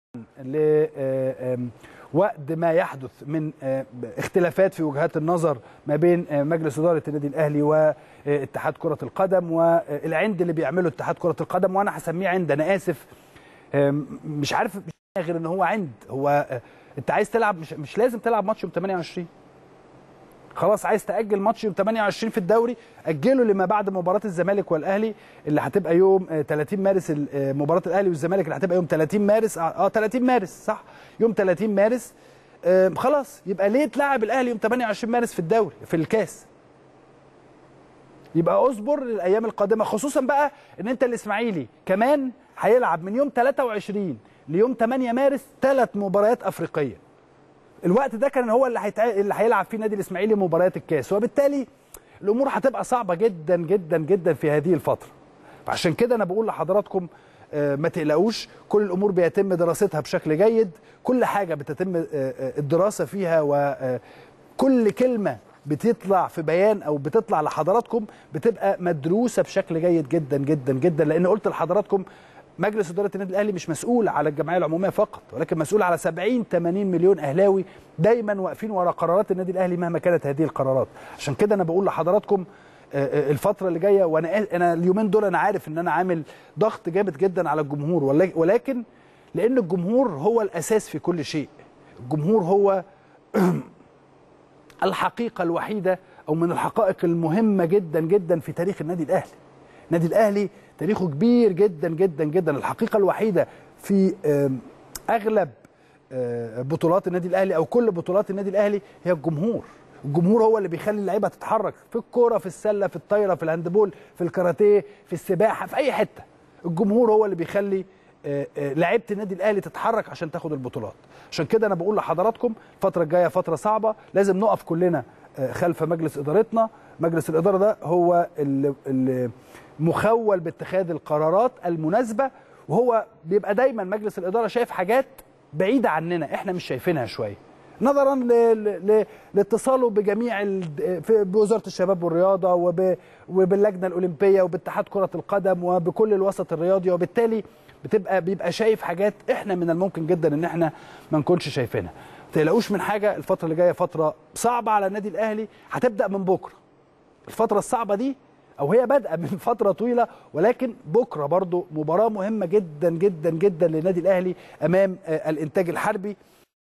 وقت ما يحدث من اختلافات في وجهات النظر ما بين مجلس اداره النادي الاهلي واتحاد كره القدم والعند اللي بيعمله اتحاد كره القدم وانا هسميه عند انا اسف مش عارف مش غير ان هو عند هو انت عايز تلعب مش, مش لازم تلعب ماتش يوم 28 خلاص عايز تاجل ماتش يوم 28 في الدوري اجله لما بعد مباراه الزمالك والاهلي اللي هتبقى يوم 30 مارس مباراه الاهلي والزمالك اللي هتبقى يوم 30 مارس اه 30 مارس صح يوم 30 مارس آه خلاص يبقى ليه تلعب الاهلي يوم 28 مارس في الدوري في الكاس يبقى اصبر للايام القادمه خصوصا بقى ان انت الاسماعيلي كمان هيلعب من يوم 23 ليوم 8 مارس ثلاث مباريات افريقيه الوقت ده كان هو اللي هيتع... اللي هيلعب فيه النادي الاسماعيلي مباريات الكاس وبالتالي الامور هتبقى صعبه جدا جدا جدا في هذه الفتره فعشان كده انا بقول لحضراتكم ما تقلقوش كل الامور بيتم دراستها بشكل جيد كل حاجه بتتم الدراسه فيها وكل كلمه بتطلع في بيان او بتطلع لحضراتكم بتبقى مدروسه بشكل جيد جدا جدا جدا لان قلت لحضراتكم مجلس اداره النادي الاهلي مش مسؤول على الجمعيه العموميه فقط ولكن مسؤول على 70 80 مليون اهلاوي دايما واقفين ورا قرارات النادي الاهلي مهما كانت هذه القرارات عشان كده انا بقول لحضراتكم الفتره اللي جايه وانا انا اليومين دول انا عارف ان انا عامل ضغط جامد جدا على الجمهور ولكن لان الجمهور هو الاساس في كل شيء الجمهور هو الحقيقه الوحيده او من الحقائق المهمه جدا جدا في تاريخ النادي الاهلي النادي الاهلي تاريخه كبير جدا جدا جدا الحقيقه الوحيده في اغلب بطولات النادي الاهلي او كل بطولات النادي الاهلي هي الجمهور الجمهور هو اللي بيخلي اللعيبه تتحرك في الكوره في السله في الطايره في الهاندبول في الكاراتيه في السباحه في اي حته الجمهور هو اللي بيخلي لعيبه النادي الاهلي تتحرك عشان تاخد البطولات عشان كده انا بقول لحضراتكم الفتره الجايه فتره صعبه لازم نقف كلنا خلف مجلس ادارتنا مجلس الاداره ده هو اللي, اللي مخول باتخاذ القرارات المناسبه وهو بيبقى دايما مجلس الاداره شايف حاجات بعيده عننا احنا مش شايفينها شويه نظرا لاتصاله بجميع بوزاره الشباب والرياضه وباللجنه الاولمبيه وباتحاد كره القدم وبكل الوسط الرياضي وبالتالي بتبقى بيبقى شايف حاجات احنا من الممكن جدا ان احنا ما نكونش شايفينها ما تقلقوش من حاجه الفتره اللي جايه فتره صعبه على النادي الاهلي هتبدا من بكره الفتره الصعبه دي او هي بادئه من فتره طويله ولكن بكره برضو مباراه مهمه جدا جدا جدا للنادي الاهلي امام الانتاج الحربي